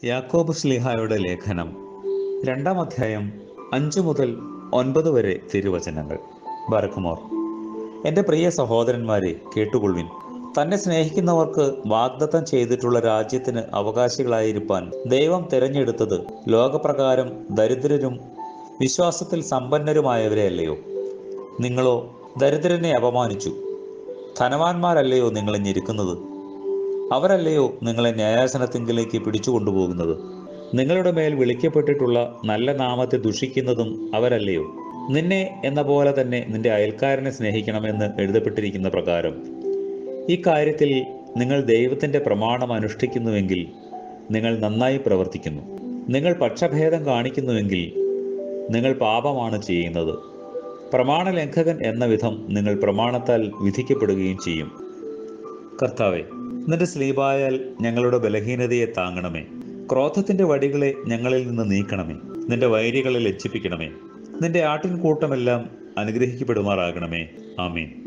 യാക്കോബ് സ്ലിഹായുടെ ലേഖനം രണ്ടാം അധ്യായം അഞ്ചു മുതൽ ഒൻപത് വരെ തിരുവചനങ്ങൾ ബർക്കുമോർ എൻ്റെ പ്രിയ സഹോദരന്മാരെ കേട്ടുകൊള്ളുവിൻ തന്നെ സ്നേഹിക്കുന്നവർക്ക് വാഗ്ദത്തം ചെയ്തിട്ടുള്ള രാജ്യത്തിന് അവകാശികളായിരിക്കാൻ ദൈവം തിരഞ്ഞെടുത്തത് ലോകപ്രകാരം ദരിദ്രരും വിശ്വാസത്തിൽ സമ്പന്നരുമായവരെ അല്ലയോ നിങ്ങളോ ദരിദ്രനെ അപമാനിച്ചു ധനവാന്മാരല്ലയോ നിങ്ങളെ ഞെരുക്കുന്നത് അവരല്ലയോ നിങ്ങളെ ന്യായാസനത്തിങ്കിലേക്ക് പിടിച്ചുകൊണ്ടുപോകുന്നത് നിങ്ങളുടെ മേൽ വിളിക്കപ്പെട്ടിട്ടുള്ള നല്ല നാമത്തെ ദുഷിക്കുന്നതും അവരല്ലയോ നിന്നെ എന്ന പോലെ തന്നെ നിന്റെ അയൽക്കാരനെ സ്നേഹിക്കണമെന്ന് എഴുതപ്പെട്ടിരിക്കുന്ന പ്രകാരം ഈ കാര്യത്തിൽ നിങ്ങൾ ദൈവത്തിന്റെ പ്രമാണം അനുഷ്ഠിക്കുന്നുവെങ്കിൽ നിങ്ങൾ നന്നായി പ്രവർത്തിക്കുന്നു നിങ്ങൾ പക്ഷഭേദം കാണിക്കുന്നുവെങ്കിൽ നിങ്ങൾ പാപമാണ് ചെയ്യുന്നത് പ്രമാണലംഘകൻ എന്ന വിധം നിങ്ങൾ പ്രമാണത്താൽ വിധിക്കപ്പെടുകയും ചെയ്യും കർത്താവെ നിന്റെ സ്ലീപായാൽ ഞങ്ങളുടെ ബലഹീനതയെ താങ്ങണമേ ക്രോധത്തിന്റെ വടികളെ ഞങ്ങളിൽ നിന്ന് നീക്കണമേ നിന്റെ വൈരികളെ ലജ്ജിപ്പിക്കണമേ നിന്റെ ആട്ടിൻകൂട്ടമെല്ലാം അനുഗ്രഹിക്കപ്പെടുമാറാകണമേ ആമീൻ